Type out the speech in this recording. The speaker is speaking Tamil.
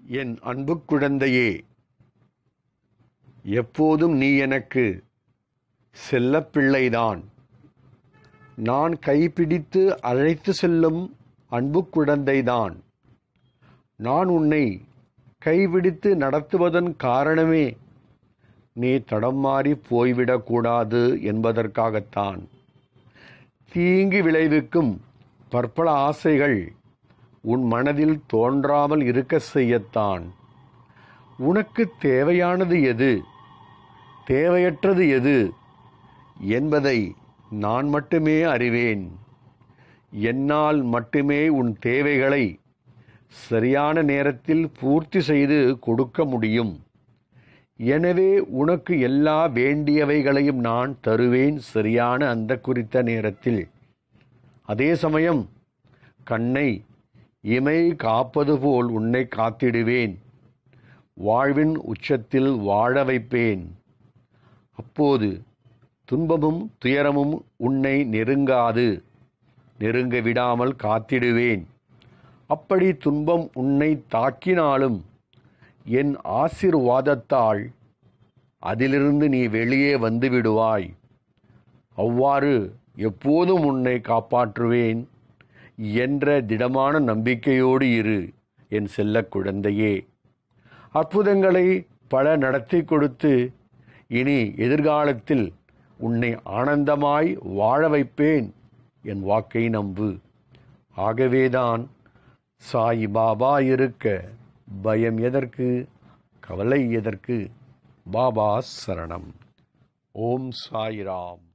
என் அன்பு குழந்தையே எப்போதும் நீ எனக்கு செல்லப்பிள்ளைதான் நான் கைப்பிடித்து அழைத்து செல்லும் அன்பு குழந்தைதான் நான் உன்னை கைவிடித்து நடத்துவதன் காரணமே நீ தடம் மாறி போய்விடக்கூடாது என்பதற்காகத்தான் தீங்கு விளைவிக்கும் பற்பல ஆசைகள் உன் மனதில் தோன்றாமல் இருக்க செய்யத்தான் உனக்கு தேவையானது எது தேவையற்றது எது என்பதை நான் மட்டுமே அறிவேன் என்னால் மட்டுமே உன் தேவைகளை சரியான நேரத்தில் பூர்த்தி செய்து கொடுக்க முடியும் எனவே உனக்கு எல்லா வேண்டியவைகளையும் நான் தருவேன் சரியான அந்த குறித்த நேரத்தில் அதே சமயம் கண்ணை இமை காப்பது போல் உன்னை காத்திடுவேன் வாழ்வின் உச்சத்தில் வாழ வைப்பேன் அப்போது துன்பமும் துயரமும் உன்னை நெருங்காது நெருங்க விடாமல் காத்திடுவேன் அப்படி துன்பம் உன்னை தாக்கினாலும் என் ஆசிர்வாதத்தால் அதிலிருந்து நீ வெளியே வந்து விடுவாய் அவ்வாறு எப்போதும் உன்னை காப்பாற்றுவேன் என்ற திடமான நம்பிக்கையோடு இரு என் செல்லக் குழந்தையே அற்புதங்களை பல நடத்தி கொடுத்து இனி எதிர்காலத்தில் உன்னை ஆனந்தமாய் வாழ வைப்பேன் என் வாக்கை நம்பு ஆகவேதான் சாய் பாபா இருக்க பயம் எதற்கு கவலை எதற்கு பாபா சரணம் ஓம் சாய்ராம்